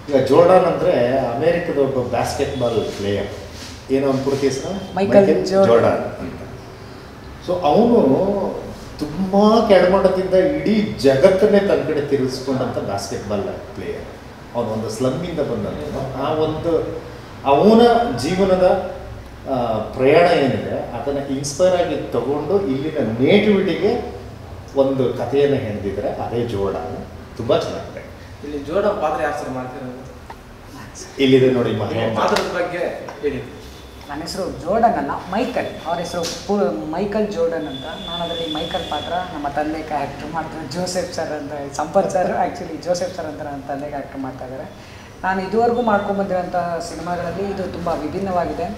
ಈಗ ಜೋರ್ಡಾನ್ ಅಂದರೆ ಅಮೇರಿಕದ ಒಬ್ಬ ಬ್ಯಾಸ್ಕೆಟ್ ಬಾಲ್ ಪ್ಲೇಯರ್ ಏನೋ ಒಂದು ಪೂರ್ತಿ ಹೆಸರು ಮೈಕಲ್ ಜೋರ್ಡಾನ್. ಜೋರ್ಡಾನ್ ಅಂತ ಸೊ ಅವನು ತುಂಬ ಕೆಳಮಟ್ಟದಿಂದ ಇಡೀ ಜಗತ್ತನ್ನೇ ತನ್ನ ಕಡೆ ತಿರುಗಿಸ್ಕೊಂಡಂಥ ಬ್ಯಾಸ್ಕೆಟ್ ಬಾಲ್ ಪ್ಲೇಯರ್ ಅವನು ಒಂದು ಸ್ಲಮ್ಮಿಂದ ಬಂದಂಥ ಆ ಒಂದು ಅವನ ಜೀವನದ ಆ, ಪ್ರಯಾಣ ಏನಿದೆ ಅದನ್ನು ಇನ್ಸ್ಪೈರ್ ಆಗಿ ತಗೊಂಡು ಇಲ್ಲಿನ ನೇಟಿವಿಟಿಗೆ ಒಂದು ಕಥೆಯನ್ನು ಹೆಣೆದಿದ್ರೆ ಅದೇ ಜೋರ್ಡಾನ್ ತುಂಬ ಚೆನ್ನಾಗಿದೆ ಇಲ್ಲಿ ಜೋರ್ಡನ್ ಪಾತ್ರ ಯಾರು ಸರ್ ಮಾಡ್ತಿರೋದು ಇಲ್ಲಿದೆ ನೋಡಿ ನಿಮ್ಮ ಮಹೇಂದ್ರ ಪಾತ್ರದ ಬಗ್ಗೆ ಹೇಳಿ ನನ್ನ ಹೆಸರು ಜೋರ್ಡನ್ ಅಲ್ಲ ಮೈಕಲ್ ಅವ್ರ ಹೆಸರು ಪೂ ಮೈಕಲ್ ಜೋರ್ಡನ್ ಅಂತ ನಾನು ಅದರಲ್ಲಿ ಮೈಕಲ್ ಪಾತ್ರ ನಮ್ಮ ತಂದೆ ಕ್ಯಾರೆಕ್ಟರ್ ಮಾಡ್ತಾರೆ ಜೋಸೆಫ್ ಸರ್ ಅಂತ Sampath sir actually Joseph sir ಅಂತ ನನ್ನ ತಂದೆ ಕ್ಯಾರೆಕ್ಟರ್ ಮಾಡ್ತಾ ಇದ್ದಾರೆ ನಾನು ಇದುವರೆಗೂ ಮಾಡ್ಕೊಂಬಂದಿರೋಂಥ ಸಿನಿಮಾಗಳಲ್ಲಿ ಇದು ತುಂಬ ವಿಭಿನ್ನವಾಗಿದೆ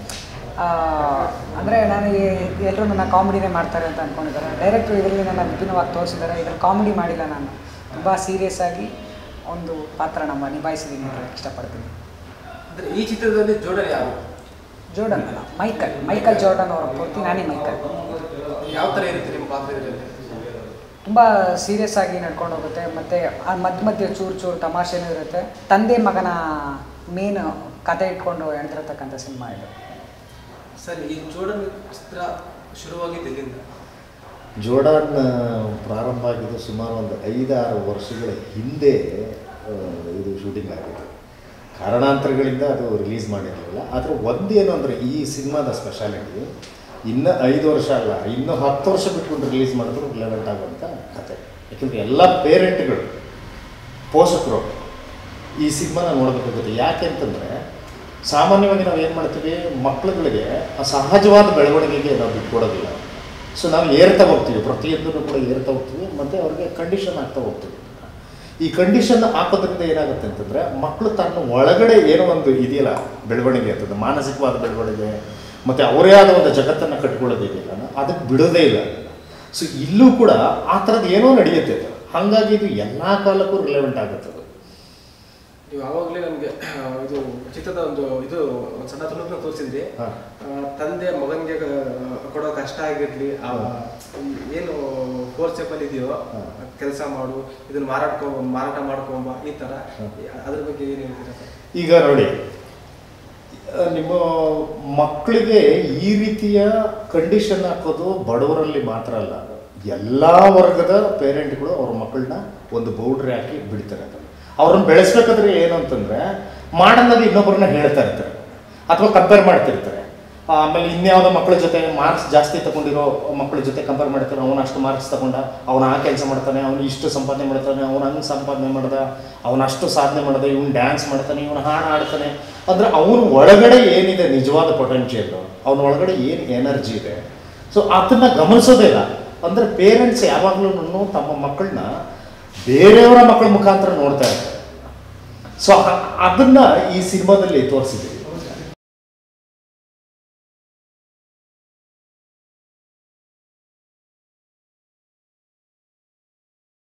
ಅಂದರೆ ನಾನು ಎಲ್ಲರೂ ನನ್ನ ಕಾಮಿಡಿನೇ ಮಾಡ್ತಾರೆ ಅಂತ ಅಂದ್ಕೊಂಡಿದ್ದಾರೆ ಡೈರೆಕ್ಟ್ರು ಇದರಲ್ಲಿ ನನ್ನ ವಿಭಿನ್ನವಾಗಿ ತೋರಿಸಿದ್ದಾರೆ ಇದರಲ್ಲಿ ಕಾಮಿಡಿ ಮಾಡಿಲ್ಲ ನಾನು ತುಂಬ ಸೀರಿಯಸ್ ಆಗಿ ಒಂದು ಪಾತ್ರ ನಮ್ಮ ನಿಭಾಯಿಸಿದ್ದೀನಿ ಅಂತ ಹೇಳಕ್ಕೆ ಇಷ್ಟಪಡ್ತೀನಿ ಅಂದ್ರೆ ಈ ಚಿತ್ರದಲ್ಲಿ ಜೋರ್ಡನ್ ಯಾರು ಜೋರ್ಡನ್ ಅಲ್ಲ ಮೈಕಲ್ ಮೈಕಲ್ ಜೋರ್ಡನ್ ಅವರ ಪೂರ್ತಿ ನಾನೇ ಮೈಕಲ್ ಯಾವ ಥರ ಇರುತ್ತೆ ನಿಮ್ಮ ಪಾತ್ರ ಇದರಲ್ಲಿ ತುಂಬ ಸೀರಿಯಸ್ ಆಗಿ ನಡ್ಕೊಂಡು ಹೋಗುತ್ತೆ ಮತ್ತು ಆ ಮಧ್ಯ ಮಧ್ಯೆ ಚೂರು ಚೂರು ತಮಾಷೆನೂ ಇರುತ್ತೆ ತಂದೆ ಮಗನ ಮೇನ್ ಕತೆ ಇಟ್ಕೊಂಡು ಎಣ್ತಿರತಕ್ಕಂಥ ಸಿನಿಮಾ ಇದು ಸರ್ ಈ ಜೋರ್ಡನ್ ಚಿತ್ರ ಶುರುವಾಗಿದ್ದು ಎಲ್ಲಿಂದ ಜೋರ್ಡಾನ್ ಪ್ರಾರಂಭ ಆಗಿದ್ದು ಸುಮಾರು ಒಂದು ಐದಾರು ವರ್ಷಗಳ ಹಿಂದೆ ಆ, ಇದು ಶೂಟಿಂಗ್ ಆಗಿತ್ತು ಕಾರಣಾಂತರಗಳಿಂದ ಅದು ರಿಲೀಸ್ ಮಾಡಿರಲಿಲ್ಲ ಆದರೆ ಒಂದೇನು ಅಂದರೆ ಈ ಸಿನಿಮಾದ ಸ್ಪೆಷಾಲಿಟಿ ಇನ್ನು ಐದು ವರ್ಷ ಅಲ್ಲ ಇನ್ನು ಹತ್ತು ವರ್ಷ ಬಿಟ್ಕೊಂಡು ರಿಲೀಸ್ ಮಾಡಿದ್ರು ರಿಲೆವೆಂಟ್ ಆಗುವಂಥ ಕತೆ ಯಾಕೆಂದರೆ ಎಲ್ಲ ಪೇರೆಂಟ್ಗಳು ಪೋಷಕರು ಈ ಸಿನಿಮಾನ ನೋಡಬೇಕಾಗುತ್ತೆ ಯಾಕೆ ಅಂತಂದರೆ ಸಾಮಾನ್ಯವಾಗಿ ನಾವು ಏನು ಮಾಡ್ತೀವಿ ಮಕ್ಕಳುಗಳಿಗೆ ಆ ಸಹಜವಾದ ಬೆಳವಣಿಗೆಗೆ ನಾವು ಬಿಟ್ಕೊಡೋದಿಲ್ಲ ಸೊ ನಾವು ಏರ್ತಾ ಹೋಗ್ತೀವಿ ಪ್ರತಿಯೊಂದನ್ನು ಕೂಡ ಏರ್ತಾ ಹೋಗ್ತೀವಿ ಮತ್ತು ಅವ್ರಿಗೆ ಕಂಡೀಷನ್ ಆಗ್ತಾ ಹೋಗ್ತೀವಿ ಈ ಕಂಡೀಷನ್ ಹಾಕೋದ್ರಿಂದ ಏನಾಗುತ್ತೆ ಅಂತಂದರೆ ಮಕ್ಕಳು ತನ್ನ ಒಳಗಡೆ ಏನೋ ಒಂದು ಇದೆಯಲ್ಲ ಬೆಳವಣಿಗೆ ಅಂತಂದು ಮಾನಸಿಕವಾದ ಬೆಳವಣಿಗೆ ಮತ್ತು ಅವರೇ ಆದ ಒಂದು ಜಗತ್ತನ್ನು ಕಟ್ಕೊಳ್ಳೋದಿದೆಯಲ್ಲ ಅದಕ್ಕೆ ಬಿಡೋದೇ ಇಲ್ಲ ಸೊ ಇಲ್ಲೂ ಕೂಡ ಆ ಥರದ್ದು ಏನೋ ನಡೆಯುತ್ತೆ ಅದು. ಹಾಗಾಗಿ ಇದು ಎಲ್ಲ ಕಾಲಕ್ಕೂ ರಿಲೆವೆಂಟ್ ಆಗುತ್ತೆ ಅದು ನೀವು ಆವಾಗಲೇ ನಮಗೆ ಇದು ಚಿತ್ರದ ಒಂದು ಇದು ಒಂದು ಸಣ್ಣ ತುಣುಕನ್ನ ತೋರಿಸಿದ್ರಿ ಹಾ. ಆ, ತಂದೆ ಮಗನಿಗೆ ಕೊಡೋ ಕಷ್ಟ ಆಗಿರ್ಲಿ ಆ, ಏನು ಫೋರ್ ಅಲ್ಲಿ ಇದೆಯೋ ಹಾ. ಕೆಲಸ ಮಾಡು ಇದನ್ನ ಮಾರಾಟ ಮಾರಾಟ ಮಾಡ್ಕೊಂಬ ಈ ತರ ಹಾ. ಅದ್ರ ಬಗ್ಗೆ ಏನು ಹೇಳ್ತೀರಾ ಸರ್ ಈಗ ನೋಡಿ ಆ, ನಿಮ್ಮ ಮಕ್ಕಳಿಗೆ ಈ ರೀತಿಯ ಕಂಡೀಷನ್ ಹಾಕೋದು ಬಡವರಲ್ಲಿ ಮಾತ್ರ ಅಲ್ಲ ಎಲ್ಲ ವರ್ಗದ ಪೇರೆಂಟ್ಗಳು ಅವ್ರ ಮಕ್ಕಳನ್ನ ಒಂದು ಬೌಡ್ರಿ ಹಾಕಿ ಬಿಡ್ತಾರೆ ಅದನ್ನ ಅವ್ರನ್ನ ಬೆಳೆಸ್ಬೇಕಾದ್ರೆ ಏನು ಅಂತಂದರೆ ಮಾಡನ್ನಾಗಿ ಇನ್ನೊಬ್ಬರನ್ನ ಹೇಳ್ತಾ ಇರ್ತಾರೆ ಅಥವಾ ಕಂಪೇರ್ ಮಾಡ್ತಿರ್ತಾರೆ ಆಮೇಲೆ ಇನ್ಯಾವುದೋ ಮಕ್ಕಳ ಜೊತೆ ಮಾರ್ಕ್ಸ್ ಜಾಸ್ತಿ ತಗೊಂಡಿರೋ ಮಕ್ಕಳ ಜೊತೆ ಕಂಪೇರ್ ಮಾಡ್ತಾರೆ ಅವನು ಅಷ್ಟು ಮಾರ್ಕ್ಸ್ ತಗೊಂಡ ಅವನು ಆ ಕೆಲಸ ಮಾಡ್ತಾನೆ ಅವನು ಇಷ್ಟು ಸಂಪಾದನೆ ಮಾಡ್ತಾನೆ ಅವನು ಹಂಗೆ ಸಂಪಾದನೆ ಮಾಡ್ದ ಅವನು ಅಷ್ಟು ಸಾಧನೆ ಮಾಡ್ದ ಇವನು ಡ್ಯಾನ್ಸ್ ಮಾಡ್ತಾನೆ ಇವನು ಹಾಡು ಆಡ್ತಾನೆ ಅಂದರೆ ಅವನ ಒಳಗಡೆ ಏನಿದೆ ನಿಜವಾದ ಪೊಟೆನ್ಷಿಯಲ್ ಅವನ ಒಳಗಡೆ ಏನು ಎನರ್ಜಿ ಇದೆ ಸೊ ಅದನ್ನು ಗಮನಿಸೋದೇ ಇಲ್ಲ ಅಂದರೆ ಪೇರೆಂಟ್ಸ್ ಯಾವಾಗಲೂ ತಮ್ಮ ಮಕ್ಕಳನ್ನ ಬೇರೆಯವರ ಮಕ್ಕಳ ಮುಖಾಂತರ ನೋಡ್ತಾ ಇರ್ತಾರೆ ಸೊ ಅದನ್ನು ಈ ಸಿನಿಮಾದಲ್ಲಿ ತೋರಿಸಿದ್ದೀವಿ